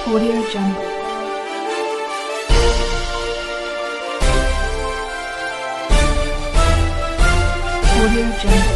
Audio Jungle. Audio Jungle.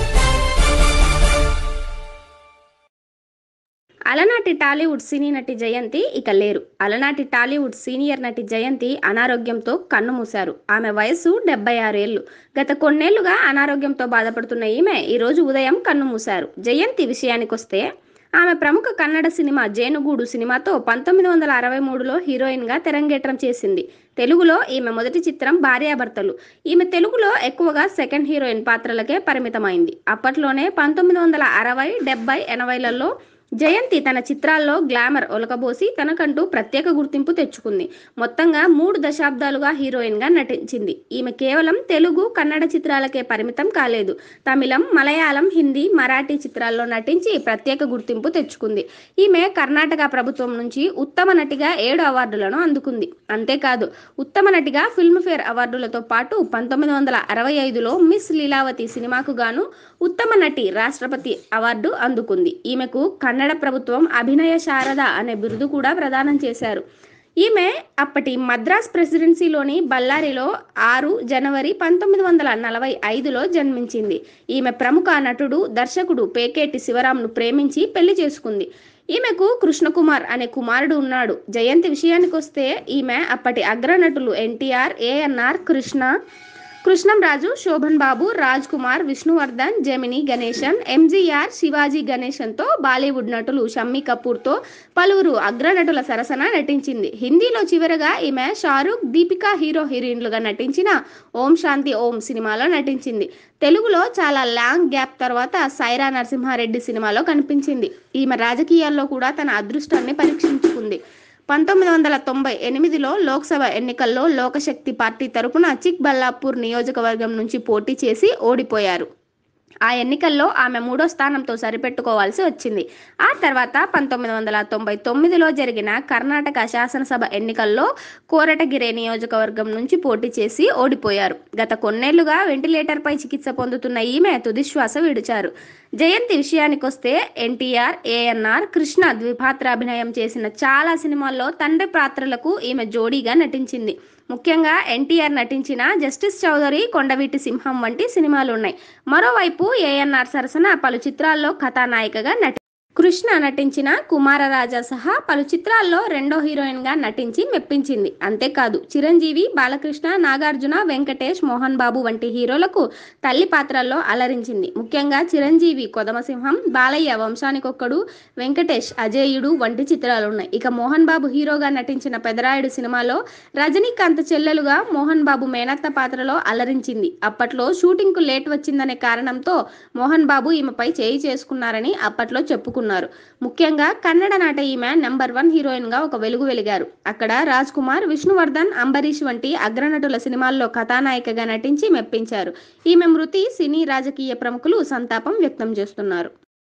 అలనాటి టాలీవుడ్ సినీ నటి జయంతి ఇక లేరు అలనాటి టాలీవుడ్ సీనియర్ నటి జయంతి అనారోగ్యంతో కన్నుమూశారు ఆమె వయసు డెబ్బై ఆరేళ్లు గత కొన్నేళ్లుగా అనారోగ్యంతో బాధపడుతున్న ఈమె ఈరోజు ఉదయం కన్నుమూశారు జయంతి విషయానికొస్తే ఆమె ప్రముఖ కన్నడ సినిమా జేనుగూడు సినిమాతో పంతొమ్మిది వందల అరవై మూడులో హీరోయిన్గా తెరంగేట్రం చేసింది తెలుగులో ఈమె మొదటి చిత్రం భార్యాభర్తలు ఈమె తెలుగులో ఎక్కువగా సెకండ్ హీరోయిన్ పాత్రలకే పరిమితమైంది అప్పట్లోనే పంతొమ్మిది వందల అరవై డెబ్బై ఎనభైలలో జయంతి తన చిత్రాల్లో గ్లామర్ ఒలకబోసి తనకంటూ ప్రత్యేక గుర్తింపు తెచ్చుకుంది మొత్తంగా మూడు దశాబ్దాలుగా హీరోయిన్గా నటించింది ఈమె కేవలం తెలుగు కన్నడ చిత్రాలకే పరిమితం కాలేదు తమిళం మలయాళం హిందీ మరాఠీ చిత్రాల్లో నటించి ప్రత్యేక గుర్తింపు తెచ్చుకుంది ఈమె కర్ణాటక ప్రభుత్వం నుంచి ఉత్తమ నటిగా ఏడు అవార్డులను అందుకుంది అంతేకాదు ఉత్తమ నటిగా ఫిల్మ్ఫేర్ అవార్డులతో పాటు పంతొమ్మిది వందల అరవై ఐదులో మిస్ లీలావతి సినిమాకు గాను ఉత్తమ నటి రాష్ట్రపతి అవార్డు అందుకుంది ఈమెకు కన్నడ ప్రభుత్వం అభినయ శారద అనే బిరుదు కూడా ప్రదానం చేశారు ఈమె అప్పటి మద్రాస్ ప్రెసిడెన్సీలోని బళ్ళారిలో ఆరు జనవరి పంతొమ్మిది వందల నలభై ఐదులో జన్మించింది ఈమె ప్రముఖ నటుడు దర్శకుడు పేకేటి శివరాంను ప్రేమించి పెళ్లి చేసుకుంది ఈమెకు కృష్ణకుమార్ అనే కుమారుడు ఉన్నాడు జయంతి విషయానికొస్తే ఈమె అప్పటి అగ్రనటులు ఎన్టీఆర్ ఏఎన్ఆర్ కృష్ణ కృష్ణంరాజు శోభన్ బాబు రాజ్ కుమార్ విష్ణువర్ధన్ జమిని గణేశన్ ఎంజీఆర్ శివాజీ గణేశన్తో బాలీవుడ్ నటులు షమ్మి కపూర్తో పలువురు అగ్రనటుల సరసన నటించింది హిందీలో చివరగా ఈమె షారూక్ దీపికా హీరో హీరోయిన్లుగా నటించిన ఓం శాంతి ఓం సినిమాలో నటించింది తెలుగులో చాలా లాంగ్ గ్యాప్ తర్వాత సైరా నరసింహారెడ్డి సినిమాలో కనిపించింది ఈమె రాజకీయాల్లో కూడా తన అదృష్టాన్ని పరీక్షించుకుంది పంతొమ్మిది వందల తొంభై ఎనిమిదిలో లోక్సభ ఎన్నికల్లో లోకశక్తి పార్టీ తరపున చిక్ బల్లాపూర్ నియోజకవర్గం నుంచి పోటీ చేసి ఓడిపోయారు ఆ ఎన్నికల్లో ఆమె మూడో స్థానంతో సరిపెట్టుకోవాల్సి వచ్చింది ఆ తర్వాత పంతొమ్మిది వందల తొంభై తొమ్మిదిలో జరిగిన కర్ణాటక శాసనసభ ఎన్నికల్లో కోరటగిరే నియోజకవర్గం నుంచి పోటీ చేసి ఓడిపోయారు గత కొన్నేళ్లుగా వెంటిలేటర్పై చికిత్స పొందుతున్న ఈమె తుదిశ్వాస విడిచారు జయంతి విషయానికొస్తే ఎన్టీఆర్ ఏఎన్ఆర్ కృష్ణ ద్విపాత్రాభినయం చేసిన చాలా సినిమాల్లో తండ్రి పాత్రలకు ఈమె జోడీగా నటించింది ముఖ్యంగా ఎన్టీఆర్ నటించిన జస్టిస్ చౌదరి కొండవీటి సింహం వంటి సినిమాలు ఉన్నాయి మరోవైపు ఏఎన్ఆర్ సరసన పలు చిత్రాల్లో కథానాయికగా నటి కృష్ణ నటించిన కుమారరాజా సహా పలు చిత్రాల్లో రెండో హీరోయిన్గా నటించి మెప్పించింది అంతేకాదు చిరంజీవి బాలకృష్ణ నాగార్జున వెంకటేష్ మోహన్ బాబు వంటి హీరోలకు తల్లి పాత్రల్లో అలరించింది ముఖ్యంగా చిరంజీవి కొదమసింహం బాలయ్య వంశానికొక్కడు వెంకటేష్ అజేయుడు వంటి చిత్రాలు ఉన్నాయి ఇక మోహన్ బాబు హీరోగా నటించిన పెదరాయుడు సినిమాలో రజనీకాంత్ చెల్లెలుగా మోహన్ బాబు మేనత్త పాత్రలో అలరించింది అప్పట్లో షూటింగ్కు లేట్ వచ్చిందనే కారణంతో మోహన్ బాబు ఈమెపై చేయి చేసుకున్నారని అప్పట్లో చెప్పుకున్నారు ముఖ్యంగా కన్నడ నాట ఈమె నెంబర్ వన్ హీరోయిన్ గా ఒక వెలుగు వెలిగారు అక్కడ రాజ్ కుమార్ విష్ణువర్ధన్ అంబరీష్ వంటి అగ్రనటుల సినిమాల్లో కథానాయికగా నటించి మెప్పించారు ఈమె మృతి సినీ రాజకీయ ప్రముఖులు సంతాపం వ్యక్తం చేస్తున్నారు